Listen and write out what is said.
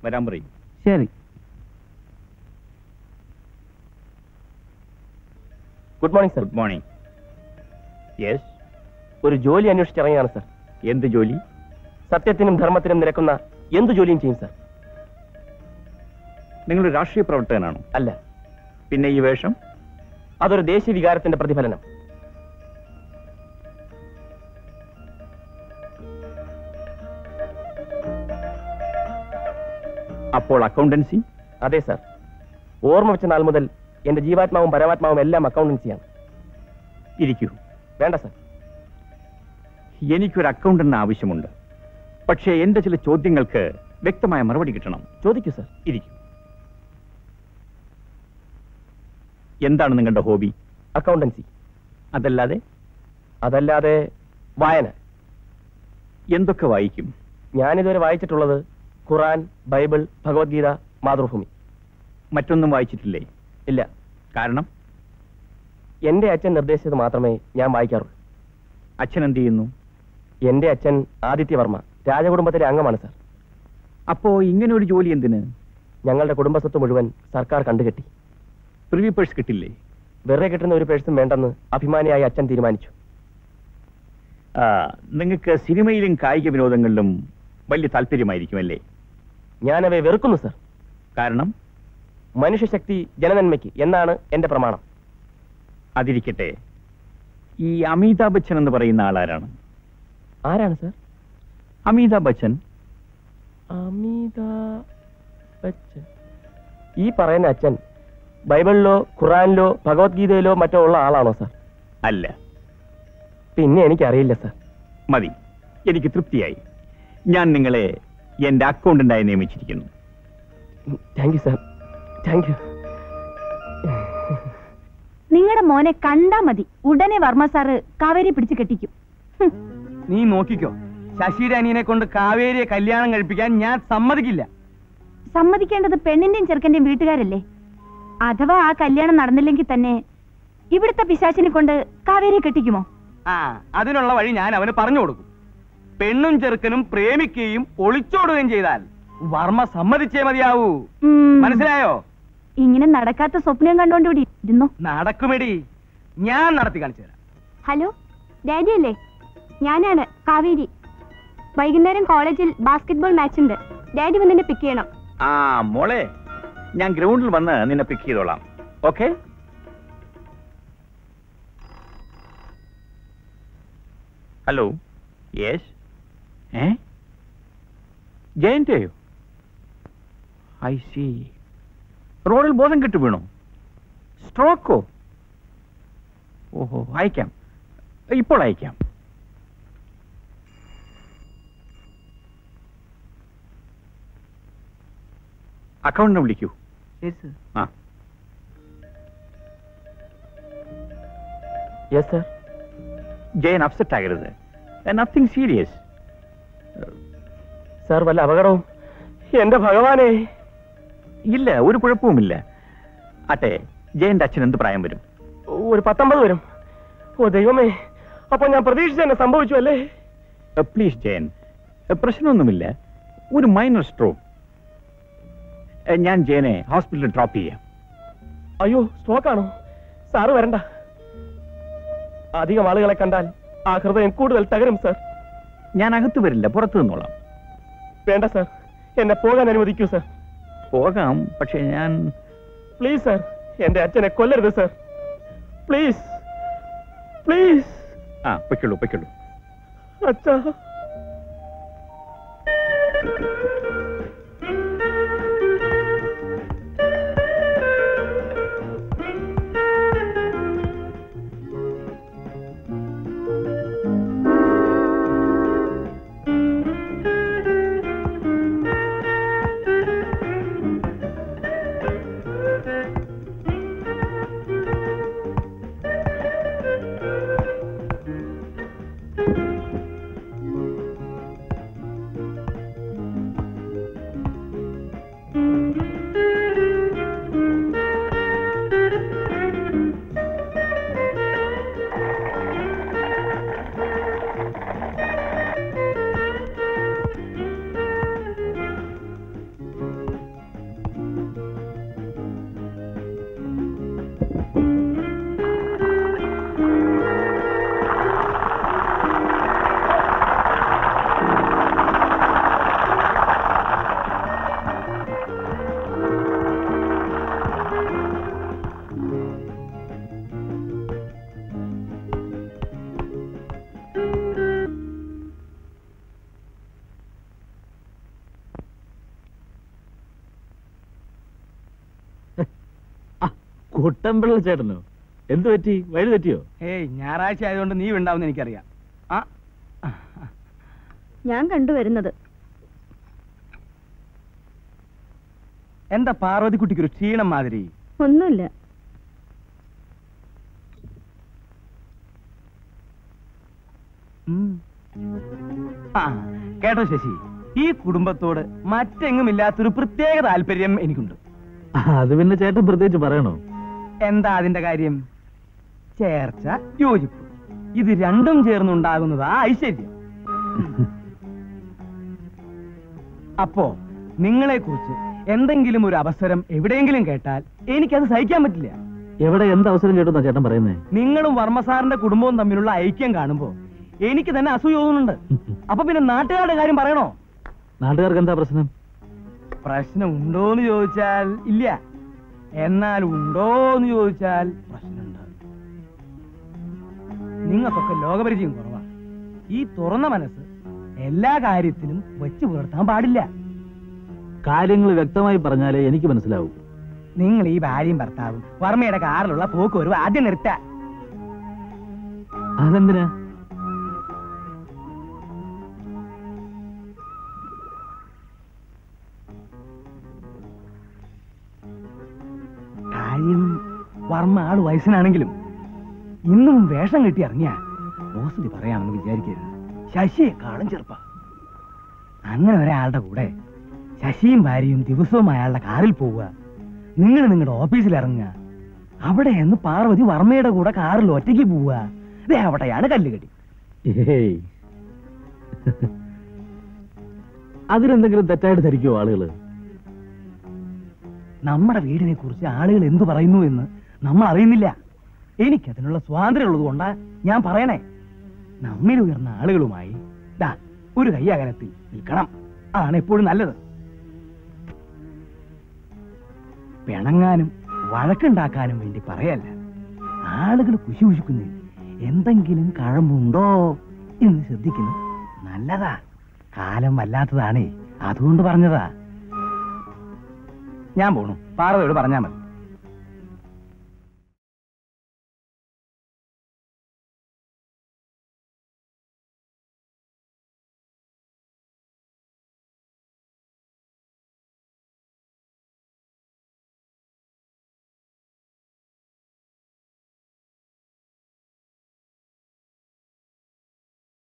വരാൻ പറയും ശരി good morning sir good morning yes ഒരു ജോലി അന്വേഷിച്ചിറങ്ങിയാണ് സർ എന്ത് ജോലി സത്യത്തിനും ധർമ്മത്തിനും നിരക്കുന്ന എന്തു ജോലിയും ചെയ്യും സർ നിങ്ങൾ രാഷ്ട്രീയ പ്രവർത്തകനാണോ അല്ല പിന്നെ ഈ വേഷം അതൊരു ദേശീയ വികാരത്തിന്റെ പ്രതിഫലനം അപ്പോൾ അക്കൗണ്ടൻസി അതെ സർ ഓർമ്മ വെച്ച നാൾ മുതൽ എന്റെ ജീവാത്മാവും പരമാത്മാവും എല്ലാം അക്കൗണ്ടൻസിയാണ് ഇരിക്കൂ വേണ്ട സർ എനിക്കൊരു അക്കൗണ്ടന്റ് ആവശ്യമുണ്ട് പക്ഷേ എന്റെ ചില ചോദ്യങ്ങൾക്ക് വ്യക്തമായ മറുപടി കിട്ടണം ചോദിക്കൂ സർ ഇരിക്കൂ എന്താണ് നിങ്ങളുടെ ഹോബി അക്കൗണ്ടൻസി അതല്ലാതെ അതല്ലാതെ വായന എന്തൊക്കെ വായിക്കും ഞാനിതുവരെ വായിച്ചിട്ടുള്ളത് ഖുറാൻ ബൈബിൾ ഭഗവത്ഗീത മാതൃഭൂമി മറ്റൊന്നും വായിച്ചിട്ടില്ലേ ഇല്ല കാരണം എന്റെ അച്ഛൻ നിർദ്ദേശിച്ചത് മാത്രമേ ഞാൻ വായിക്കാറുള്ളൂ അച്ഛൻ എന്ത് ചെയ്യുന്നു എന്റെ അച്ഛൻ ആദിത്യവർമ്മ രാജകുടുംബത്തിലെ അംഗമാണ് സർ അപ്പോ ഇങ്ങനെ ഒരു ജോലി എന്തിന് ഞങ്ങളുടെ കുടുംബസ്വത്ത് മുഴുവൻ സർക്കാർ കണ്ടുകെട്ടി പ്രിവ്യൂ പേഴ്സ് കിട്ടില്ലേ വെറുതെ കിട്ടുന്ന ഒരു പേഴ്സും വേണ്ടെന്ന് അഭിമാനിയായി അച്ഛൻ തീരുമാനിച്ചു ആ, നിങ്ങൾക്ക് സിനിമയിലും കായിക വിനോദങ്ങളിലും വലിയ താല്പര്യമായിരിക്കും അല്ലേ ഞാനവയെ വെറുക്കുന്നു സർ കാരണം മനുഷ്യശക്തി ജനനന്മയ്ക്ക് എന്നാണ് എന്റെ പ്രമാണം അതിരിക്കട്ടെ ഈ അമിതാഭ് ബച്ചൻ എന്ന് പറയുന്ന ആളാരാണ് ആരാണ് സർ അമിതാഭ് ബച്ചൻ അമിതാഭ് ബച്ചൻ ഈ പറയുന്ന അച്ഛൻ ബൈബിളിലോ ഖുറാനിലോ ഭഗവത്ഗീതയിലോ മറ്റോ ഉള്ള ആളാണോ സർ അല്ല പിന്നെ എനിക്കറിയില്ല സർ മതി എനിക്ക് തൃപ്തിയായി ഞാൻ നിങ്ങളെ എന്റെ അക്കൗണ്ടന്റായി നിയമിച്ചിരിക്കുന്നു thank you sir thank you നിങ്ങളുടെ മോനെ കണ്ടാ മതി ഉടനെ വർമ്മ സാറ് കാവേരി പിടിച്ച് കെട്ടിക്കും ഹും. നീ നോക്കിക്കോ ശശിയുടെ അനിയനെ കൊണ്ട് കാവേരിയെ കല്യാണം കഴിപ്പിക്കാൻ ഞാൻ സമ്മതിക്കില്ല സമ്മതിക്കേണ്ടത് പെണ്ണിന്റെയും ചെറുക്കന്റെയും വീട്ടുകാരല്ലേ അഥവാ ആ കല്യാണം നടന്നില്ലെങ്കിൽ തന്നെ ഇവിടുത്തെ പിശാചിനെ കൊണ്ട് കാവേരിയെ കെട്ടിക്കുമോ ആ അതിനുള്ള വഴി ഞാൻ അവന് പറഞ്ഞു കൊടുക്കും പെണ്ണും ചെറുക്കനും പ്രേമിക്കുകയും ഒളിച്ചോടുകയും ചെയ്താൽ വർമ്മ സമ്മതിച്ചേ മതിയാവൂ ഉം. മനസ്സിലായോ ഇങ്ങനെ നടക്കാത്ത സ്വപ്നം കണ്ടോണ്ട് ഇവിടെ ഇരുന്നു നടക്കുമെടി ഞാൻ നടത്തി കാണിച്ചു തരാം ഹലോ ഡാഡി അല്ലേ ഞാനാണ് കാവേരി വൈകുന്നേരം കോളേജിൽ ബാസ്കറ്റ്ബോൾ മാച്ച് ഉണ്ട് ഡാഡി വന്നെ പിക്ക് ചെയ്യണം ആ മോളെ ഞാൻ ഗ്രൗണ്ടിൽ വന്ന് നിന്നെ പിക്ക് ചെയ്തോളാം ഓക്കെ ഹലോ യെസ് ഏ ജയന്റെയോ ഐ സി റോഡിൽ ബോധം കെട്ടു വീണോ സ്ട്രോക്കോ ഓഹോ അയക്കാം ഇപ്പോൾ അയക്കാം അക്കൗണ്ടിനെ വിളിക്കൂ ആ യെസ് സർ ജയൻ അപ്സെറ്റ് ആകരുത് നത്തിങ് സീരിയസ് സാർ വല്ല അപകടവും എന്റെ ഭഗവാനെ ഇല്ല ഒരു കുഴപ്പവുമില്ല അട്ടെ ജയന്റെ അച്ഛൻ എന്ത് പ്രായം വരും ഒരു പത്തൊമ്പത് വരും ഓ ദൈവമേ അപ്പൊ ഞാൻ പ്രതീക്ഷിച്ച തന്നെ സംഭവിച്ചു അല്ലേ പ്ലീസ് ജയൻ Uh, പ്രശ്നമൊന്നുമില്ല ഒരു മൈനർ സ്ട്രോ ഞാൻ ജയനെ ഹോസ്പിറ്റലിൽ ഡ്രോപ്പ് ചെയ്യാം അയ്യോ സ്ട്രോക്കാണോ സാറ് വരണ്ട അധികം ആളുകളെ കണ്ടാൽ ആ ഹൃദയം കൂടുതൽ തകരും സാർ ഞാൻ അകത്ത് വരില്ല പുറത്തു നിന്നോളാം വേണ്ട സാർ എന്നെ പോകാൻ അനുവദിക്കൂ സാർ പോകാം പക്ഷെ ഞാൻ പ്ലീസ് സാർ എന്റെ അച്ഛനെ കൊല്ലരുത് സാർ പ്ലീസ് പ്ലീസ് ആ പൊയ്ക്കുള്ളൂ പൊയ്ക്കുള്ളൂ അച്ഛാ കുട്ടമ്പിള്ള ചേട്ടനോ എന്തു പറ്റി വഴി തെറ്റിയോ ഏയ് ഞായറാഴ്ച ആയതുകൊണ്ട് നീ ഉണ്ടാവുന്ന എനിക്കറിയാം ആ ഞാൻ കണ്ടുവരുന്നത് എന്താ പാർവതിക്കുട്ടിക്കൊരു ക്ഷീണം മാതിരി ഒന്നുമില്ല ഉം. ആ കേട്ടോ ശശി ഈ കുടുംബത്തോട് മറ്റെങ്ങും ഇല്ലാത്തൊരു പ്രത്യേക താല്പര്യം എനിക്കുണ്ട് അത് പിന്നെ ചേട്ടൻ പ്രത്യേകിച്ച് പറയണോ എന്താ അതിന്റെ കാര്യം ചേർച്ച യോജിപ്പ് ഇത് രണ്ടും ചേർന്നുണ്ടാകുന്നതാ ഐശ്വര്യം അപ്പോ നിങ്ങളെ കുറിച്ച് എന്തെങ്കിലും ഒരു അവസരം എവിടെയെങ്കിലും കേട്ടാൽ എനിക്കത് സഹിക്കാൻ പറ്റില്ല എവിടെ എന്ത് അവസരം കേട്ടുന്നാ ചേട്ടൻ പറയുന്നേ നിങ്ങളും വർമ്മസാറിന്റെ കുടുംബവും തമ്മിലുള്ള ഐക്യം കാണുമ്പോ എനിക്ക് തന്നെ അസൂയ തോന്നുന്നുണ്ട് അപ്പൊ പിന്നെ നാട്ടുകാരുടെ കാര്യം പറയണോ നാട്ടുകാർക്ക് എന്താ പ്രശ്നം പ്രശ്നം ഉണ്ടോന്ന് ചോദിച്ചാൽ ഇല്ല എന്നാൽ ഉണ്ടോന്ന് ചോദിച്ചാൽ പ്രശ്നമുണ്ട് നിങ്ങൾക്കൊക്കെ ലോകപരിചയം കുറവാ ഈ തുറന്ന മനസ്സ് എല്ലാ കാര്യത്തിലും വെച്ചു പുലർത്താൻ പാടില്ല കാര്യങ്ങൾ വ്യക്തമായി പറഞ്ഞാലേ എനിക്ക് മനസ്സിലാവൂ നിങ്ങൾ ഈ ഭാര്യയും ഭർത്താവും വർമ്മയുടെ കാറിലുള്ള പോക്ക് ഒരു ആദ്യം നിർത്ത അതെന്തിനാ കാര്യം വർമ്മ ആള് വയസ്സനാണെങ്കിലും ഇന്നും വേഷം കെട്ടി ഇറങ്ങിയ മോസതി പറയാമെന്ന് വിചാരിക്കരുത് ശശിയെക്കാളും ചെറുപ്പ അങ്ങനെ ഒരാളുടെ കൂടെ ശശിയും ഭാര്യയും ദിവസവും അയാളുടെ കാറിൽ പോവുക നിങ്ങൾ നിങ്ങളുടെ ഓഫീസിൽ ഇറങ്ങുക അവിടെ നിന്ന് പാർവതി വർമ്മയുടെ കൂടെ കാറിൽ ഒറ്റയ്ക്ക് പോവുക ദേ അവിടെയാണ് കല്ലുകടി ഏയ് അതിലെന്തെങ്കിലും തെറ്റായിട്ട് ധരിക്കുമോ ആളുകള് നമ്മുടെ വീടിനെ കുറിച്ച് ആളുകൾ എന്തു പറയുന്നു എന്ന് നമ്മൾ അറിയുന്നില്ല എനിക്കതിനുള്ള സ്വാതന്ത്ര്യം ഉള്ളത് കൊണ്ടാ ഞാൻ പറയണേ നമ്മിൽ ഉയർന്ന ആളുകളുമായി ദാ ഒരു കൈ അകലത്തിൽ നിൽക്കണം അതാണ് എപ്പോഴും നല്ലത് പിണങ്ങാനും വഴക്കുണ്ടാക്കാനും വേണ്ടി പറയല്ല ആളുകൾ കുശി കുശിക്കുന്നതിൽ എന്തെങ്കിലും കഴമ്പുണ്ടോ എന്ന് ശ്രദ്ധിക്കുന്നത് നല്ലതാ കാലം വല്ലാത്തതാണേ അതുകൊണ്ട് പറഞ്ഞതാ ഞാൻ പോണു പാർവതിയോട് പറഞ്ഞാൽ മതി